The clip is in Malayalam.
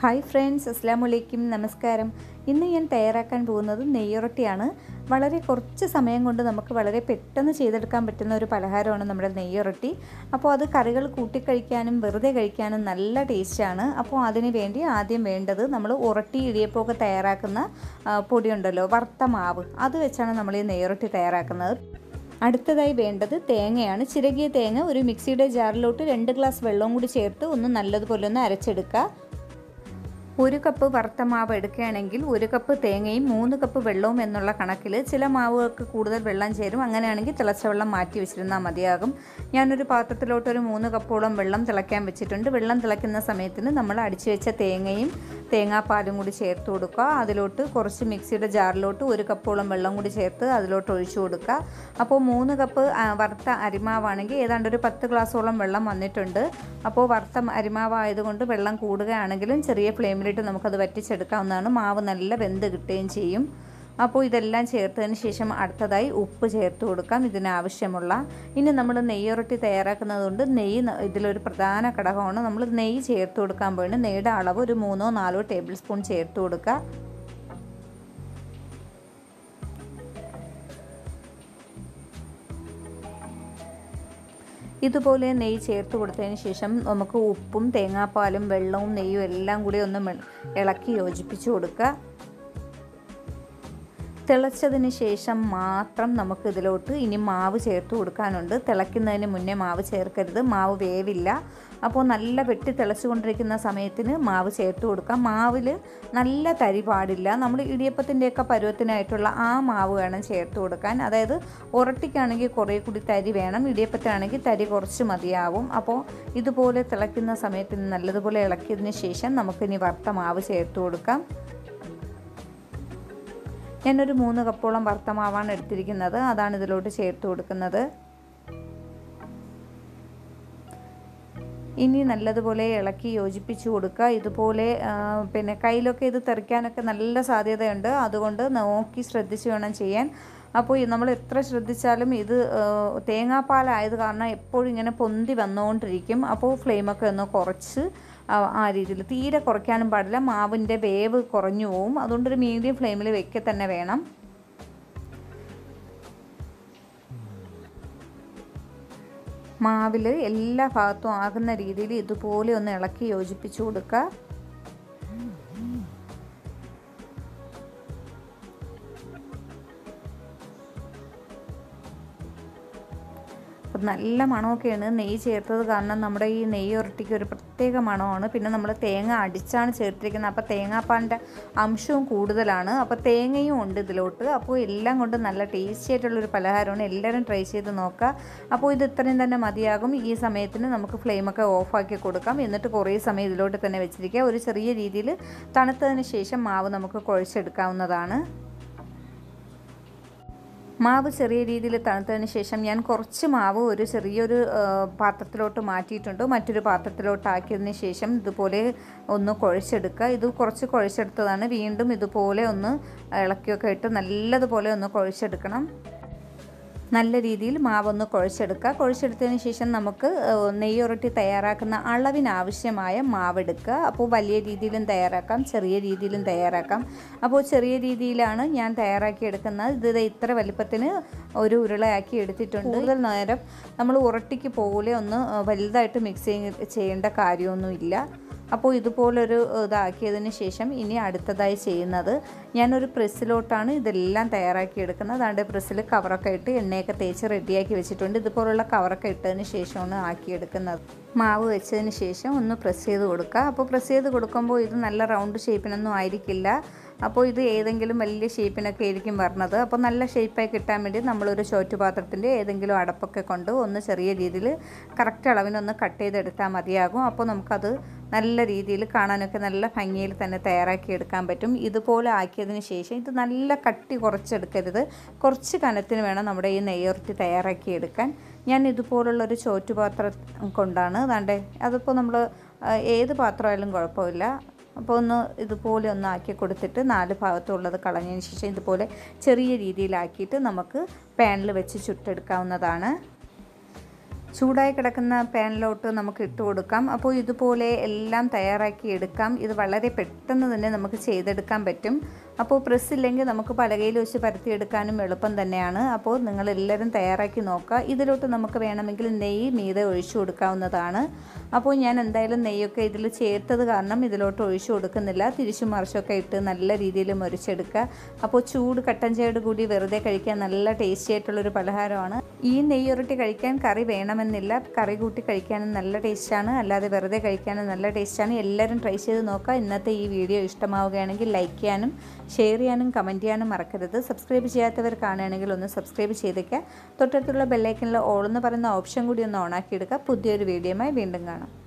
ഹായ് ഫ്രണ്ട്സ് അസ്സാം വലൈക്കും നമസ്കാരം ഇന്ന് ഞാൻ തയ്യാറാക്കാൻ പോകുന്നത് നെയ്യൊറട്ടിയാണ് വളരെ കുറച്ച് സമയം കൊണ്ട് നമുക്ക് വളരെ പെട്ടെന്ന് ചെയ്തെടുക്കാൻ പറ്റുന്ന ഒരു പലഹാരമാണ് നമ്മുടെ നെയ്യൊറട്ടി അപ്പോൾ അത് കറികൾ കൂട്ടിക്കഴിക്കാനും വെറുതെ കഴിക്കാനും നല്ല ടേസ്റ്റാണ് അപ്പോൾ അതിന് വേണ്ടി ആദ്യം വേണ്ടത് നമ്മൾ ഉറട്ടി ഇടിയപ്പമൊക്കെ തയ്യാറാക്കുന്ന ആ, പൊടിയുണ്ടല്ലോ വറുത്ത മാവ് അത് വെച്ചാണ് നമ്മൾ ഈ നെയ്യൊറട്ടി തയ്യാറാക്കുന്നത് അടുത്തതായി വേണ്ടത് തേങ്ങയാണ് ചിരകിയ തേങ്ങ ഒരു മിക്സിയുടെ ജാറിലോട്ട് രണ്ട് ഗ്ലാസ് വെള്ളവും കൂടി ചേർത്ത് ഒന്ന് നല്ലതുപോലെ ഒന്ന് അരച്ചെടുക്കുക ഒരു കപ്പ് വറുത്ത മാവ് എടുക്കുകയാണെങ്കിൽ ഒരു കപ്പ് തേങ്ങയും മൂന്ന് കപ്പ് വെള്ളവും എന്നുള്ള കണക്കിൽ ചില മാവുകൾക്ക് കൂടുതൽ വെള്ളം ചേരും അങ്ങനെയാണെങ്കിൽ തിളച്ച വെള്ളം മാറ്റി വെച്ചിരുന്നാൽ മതിയാകും ഞാനൊരു പാത്രത്തിലോട്ട് ഒരു മൂന്ന് കപ്പോളം വെള്ളം തിളയ്ക്കാൻ വെച്ചിട്ടുണ്ട് വെള്ളം തിളയ്ക്കുന്ന സമയത്തിന് നമ്മൾ അടിച്ചു വെച്ച തേങ്ങയും തേങ്ങാപ്പാലും കൂടി ചേർത്ത് കൊടുക്കുക അതിലോട്ട് കുറച്ച് മിക്സിയുടെ ജാറിലോട്ട് ഒരു കപ്പോളം വെള്ളം കൂടി ചേർത്ത് അതിലോട്ട് ഒഴിച്ചു കൊടുക്കുക അപ്പോൾ മൂന്ന് കപ്പ് ആ, വറുത്ത അരിമാവാണെങ്കിൽ ഏതാണ്ട് ഒരു പത്ത് ഗ്ലാസോളം വെള്ളം വന്നിട്ടുണ്ട് അപ്പോൾ വറുത്ത അരിമാവ് ആയതുകൊണ്ട് വെള്ളം കൂടുകയാണെങ്കിലും ചെറിയ ഫ്ലെയിമിലിട്ട് നമുക്കത് വറ്റിച്ചെടുക്കാവുന്നതാണ് മാവ് നല്ല വെന്ത് കിട്ടുകയും ചെയ്യും അപ്പോൾ ഇതെല്ലാം ചേർത്തതിന് ശേഷം അടുത്തതായി ഉപ്പ് ചേർത്ത് കൊടുക്കാം ഇതിനാവശ്യമുള്ള ഇനി നമ്മൾ നെയ്യൊറട്ടി തയ്യാറാക്കുന്നതുകൊണ്ട് നെയ്യ് ന- ഇതിലൊരു പ്രധാന ഘടകമാണ് നമ്മൾ നെയ്യ് ചേർത്ത് കൊടുക്കാൻ പോയിട്ട് നെയ്യുടെ അളവ് ഒരു മൂന്നോ നാലോ ടേബിൾ സ്പൂൺ ചേർത്ത് കൊടുക്കുക ഇതുപോലെ നെയ്യ് ചേർത്ത് കൊടുത്തതിന് ശേഷം നമുക്ക് ഉപ്പും തേങ്ങാപ്പാലും വെള്ളവും നെയ്യും എല്ലാം കൂടി ഒന്ന് മെ- ഇളക്കി യോജിപ്പിച്ച് കൊടുക്കുക തിളച്ചതിന് ശേഷം മാത്രം നമുക്ക് ഇതിലോട്ട് ഇനി മാവ് ചേർത്ത് കൊടുക്കാനുണ്ട് തിളയ്ക്കുന്നതിന് മുന്നേ മാവ് ചേർക്കരുത് മാവ് വേവില്ല അപ്പോൾ നല്ല വെട്ടി തിളച്ചുകൊണ്ടിരിക്കുന്ന സമയത്തിന് മാവ് ചേർത്ത് കൊടുക്കാം മാവിൽ നല്ല തരി പാടില്ല നമ്മൾ ഇടിയപ്പത്തിൻ്റെയൊക്കെ പരുവത്തിനായിട്ടുള്ള ആ മാവ് വേണം ചേർത്ത് കൊടുക്കാൻ അതായത് ഉറട്ടിക്കാണെങ്കിൽ കുറേ കൂടി തരി വേണം ഇടിയപ്പത്തിനാണെങ്കിൽ തരി കുറച്ച് മതിയാവും അപ്പോൾ ഇതുപോലെ തിളയ്ക്കുന്ന സമയത്തിന് നല്ലതുപോലെ ഇളക്കിയതിന് ശേഷം നമുക്കിനി വറുത്ത മാവ് ചേർത്ത് കൊടുക്കാം ഞാനൊരു മൂന്ന് കപ്പോളം വറുത്ത മാവാണ് എടുത്തിരിക്കുന്നത് അതാണ് ഇതിലോട്ട് ചേർത്ത് കൊടുക്കുന്നത് ഇനി നല്ലതുപോലെ ഇളക്കി യോജിപ്പിച്ച് കൊടുക്കുക ഇതുപോലെ ആ, പിന്നെ കയ്യിലൊക്കെ ഇത് തെറിക്കാനൊക്കെ നല്ല സാധ്യതയുണ്ട് അതുകൊണ്ട് നോക്കി ശ്രദ്ധിച്ച് വേണം ചെയ്യാൻ അപ്പോൾ ഈ നമ്മൾ എത്ര ശ്രദ്ധിച്ചാലും ഇത് ആ, തേങ്ങാപ്പാലായത് കാരണം എപ്പോഴും ഇങ്ങനെ പൊന്തി വന്നുകൊണ്ടിരിക്കും അപ്പോൾ ഫ്ലെയിമൊക്കെ ഒന്ന് കുറച്ച് ആ ആ രീതിയിൽ തീരെ കുറയ്ക്കാനും പാടില്ല മാവിൻ്റെ വേവ് കുറഞ്ഞു പോവും അതുകൊണ്ടൊരു മീഡിയം ഫ്ലെയിമിൽ വെക്കുക തന്നെ വേണം മാവിൽ എല്ലാ ഭാഗത്തും ആകുന്ന രീതിയിൽ ഇതുപോലെ ഒന്ന് ഇളക്കി യോജിപ്പിച്ച് കൊടുക്കുക അപ്പം നല്ല മണമൊക്കെയാണ് നെയ്യ് ചേർത്തത് കാരണം നമ്മുടെ ഈ നെയ്യ് ഉരട്ടിക്ക് ഒരു പ്രത്യേക മണമാണ് പിന്നെ നമ്മൾ തേങ്ങ അടിച്ചാണ് ചേർത്തിരിക്കുന്നത് അപ്പോൾ തേങ്ങാപ്പാലിൻ്റെ അംശവും കൂടുതലാണ് അപ്പോൾ തേങ്ങയും ഉണ്ട് ഇതിലോട്ട് അപ്പോൾ എല്ലാം കൊണ്ട് നല്ല ടേസ്റ്റി ആയിട്ടുള്ളൊരു പലഹാരമാണ് എല്ലാവരും ട്രൈ ചെയ്ത് നോക്കുക അപ്പോൾ ഇത് ഇത്രയും തന്നെ മതിയാകും ഈ സമയത്തിന് നമുക്ക് ഫ്ലെയിമൊക്കെ ഓഫാക്കി കൊടുക്കാം എന്നിട്ട് കുറേ സമയം ഇതിലോട്ട് തന്നെ വെച്ചിരിക്കുക ഒരു ചെറിയ രീതിയിൽ തണുത്തതിന് ശേഷം മാവ് നമുക്ക് കുഴച്ചെടുക്കാവുന്നതാണ് മാവ് ചെറിയ രീതിയിൽ തണുത്തതിന് ശേഷം ഞാൻ കുറച്ച് മാവ് ഒരു ചെറിയൊരു ആ, പാത്രത്തിലോട്ട് മാറ്റിയിട്ടുണ്ട് മറ്റൊരു പാത്രത്തിലോട്ട് ആക്കിയതിന് ശേഷം ഇതുപോലെ ഒന്ന് കുഴച്ചെടുക്കുക ഇത് കുറച്ച് കുഴച്ചെടുത്തതാണ് വീണ്ടും ഇതുപോലെ ഒന്ന് ഇളക്കിയൊക്കെ ഇട്ട് നല്ലതുപോലെ ഒന്ന് കുഴച്ചെടുക്കണം നല്ല രീതിയിൽ മാവൊന്ന് കുഴച്ചെടുക്കുക കുഴച്ചെടുത്തതിന് ശേഷം നമുക്ക് ഏഹ്, നെയ്യൊറട്ടി തയ്യാറാക്കുന്ന അളവിനാവശ്യമായ മാവെടുക്കുക അപ്പോൾ വലിയ രീതിയിലും തയ്യാറാക്കാം ചെറിയ രീതിയിലും തയ്യാറാക്കാം അപ്പോൾ ചെറിയ രീതിയിലാണ് ഞാൻ തയ്യാറാക്കി എടുക്കുന്നത് ഇത് ദേ ഇത്ര വലിപ്പത്തിന് ഒരു ഉരുളയാക്കി എടുത്തിട്ടുണ്ട് കൂടുതൽ നേരം നമ്മൾ ഉറട്ടിക്ക് പോലെ ഒന്ന് ഏഹ്, വലുതായിട്ട് മിക്സ് ചെയ്യേണ്ട കാര്യമൊന്നുമില്ല അപ്പോൾ ഇതുപോലൊരു ഇതാക്കിയതിന് ശേഷം ഇനി അടുത്തതായി ചെയ്യുന്നത് ഞാനൊരു പ്രസ്സിലോട്ടാണ് ഇതെല്ലാം തയ്യാറാക്കി എടുക്കുന്നത് അതാണ്ട് പ്രസ്സിൽ കവറൊക്കെ ഇട്ട് എണ്ണയൊക്കെ തേച്ച് റെഡിയാക്കി വെച്ചിട്ടുണ്ട് ഇതുപോലുള്ള കവറൊക്കെ ഇട്ടതിന് ശേഷമാണ് ആക്കിയെടുക്കുന്നത് മാവ് വെച്ചതിന് ശേഷം ഒന്ന് പ്രസ് ചെയ്ത് കൊടുക്കുക അപ്പോൾ പ്രസ് ചെയ്ത് കൊടുക്കുമ്പോൾ ഇത് നല്ല റൗണ്ട് ഷേപ്പിനൊന്നും ആയിരിക്കില്ല അപ്പോൾ ഇത് ഏതെങ്കിലും വലിയ ഷേപ്പിനൊക്കെ ആയിരിക്കും വരണത് അപ്പോൾ നല്ല ഷേപ്പായി കിട്ടാൻ വേണ്ടി നമ്മളൊരു ചോറ്റുപാത്രത്തിൻ്റെ ഏതെങ്കിലും അടപ്പൊക്കെ കൊണ്ട് ഒന്ന് ചെറിയ രീതിയിൽ കറക്റ്റ് അളവിനൊന്ന് കട്ട് ചെയ്തെടുത്താൽ മതിയാകും അപ്പോൾ നമുക്കത് നല്ല രീതിയിൽ കാണാനൊക്കെ നല്ല ഭംഗിയിൽ തന്നെ തയ്യാറാക്കി എടുക്കാൻ പറ്റും ഇതുപോലെ ആക്കിയതിന് ശേഷം ഇത് നല്ല കട്ടി കുറച്ചെടുക്കരുത് കുറച്ച് കനത്തിന് വേണം നമ്മുടെ ഈ നെയ്യുറത്തി തയ്യാറാക്കി എടുക്കാൻ ഞാൻ ഇതുപോലുള്ളൊരു ചോറ്റുപാത്രം കൊണ്ടാണ് അതാണ്ടേ അതിപ്പോൾ നമ്മൾ ഏത് പാത്രമായാലും കുഴപ്പമില്ല അപ്പോൾ ഒന്ന് ഇതുപോലെ ഒന്ന് ആക്കി കൊടുത്തിട്ട് നാല് ഭാഗത്തുള്ളത് കളഞ്ഞതിന് ശേഷം ഇതുപോലെ ചെറിയ രീതിയിലാക്കിയിട്ട് നമുക്ക് പാനിൽ വെച്ച് ചുട്ടെടുക്കാവുന്നതാണ് ചൂടായി കിടക്കുന്ന പാനിലോട്ട് നമുക്ക് ഇട്ട് കൊടുക്കാം അപ്പോൾ ഇതുപോലെ എല്ലാം തയ്യാറാക്കി എടുക്കാം ഇത് വളരെ പെട്ടെന്ന് തന്നെ നമുക്ക് ചെയ്തെടുക്കാൻ പറ്റും അപ്പോൾ പ്രസ് ഇല്ലെങ്കിൽ നമുക്ക് പലകയിൽ വെച്ച് പരത്തിയെടുക്കാനും എളുപ്പം തന്നെയാണ് അപ്പോൾ നിങ്ങളെല്ലാവരും തയ്യാറാക്കി നോക്കുക ഇതിലോട്ട് നമുക്ക് വേണമെങ്കിൽ നെയ്യ് മീതെ ഒഴിച്ചു കൊടുക്കാവുന്നതാണ് അപ്പോൾ ഞാൻ എന്തായാലും നെയ്യൊക്കെ ഇതിൽ ചേർത്തത് കാരണം ഇതിലോട്ട് ഒഴിച്ചു കൊടുക്കുന്നില്ല തിരിച്ചും മറിച്ചൊക്കെ ഇട്ട് നല്ല രീതിയിൽ മുരിച്ചെടുക്കുക അപ്പോൾ ചൂട് കട്ടൻ ചായയോട് കൂടി വെറുതെ കഴിക്കാൻ നല്ല ടേസ്റ്റി ആയിട്ടുള്ളൊരു പലഹാരമാണ് ഈ നെയ്യൊരട്ടി കഴിക്കാൻ കറി വേണമെന്നില്ല കറി കൂട്ടി കഴിക്കാനും നല്ല ടേസ്റ്റാണ് അല്ലാതെ വെറുതെ കഴിക്കാനും നല്ല ടേസ്റ്റാണ് എല്ലാവരും ട്രൈ ചെയ്ത് നോക്കുക ഇന്നത്തെ ഈ വീഡിയോ ഇഷ്ടമാവുകയാണെങ്കിൽ ലൈക്ക് ചെയ്യാനും ഷെയർ ചെയ്യാനും കമൻറ്റ് ചെയ്യാനും മറക്കരുത് സബ്സ്ക്രൈബ് ചെയ്യാത്തവർ കാണുകയാണെങ്കിൽ ഒന്ന് സബ്സ്ക്രൈബ് ചെയ്തേക്കുക തൊട്ടടുത്തുള്ള ബെല്ലൈക്കനിൽ ഓൾ എന്ന് പറയുന്ന ഓപ്ഷൻ കൂടി ഒന്ന് ഓണാക്കി എടുക്കുക പുതിയൊരു വീഡിയോയുമായി വീണ്ടും കാണാം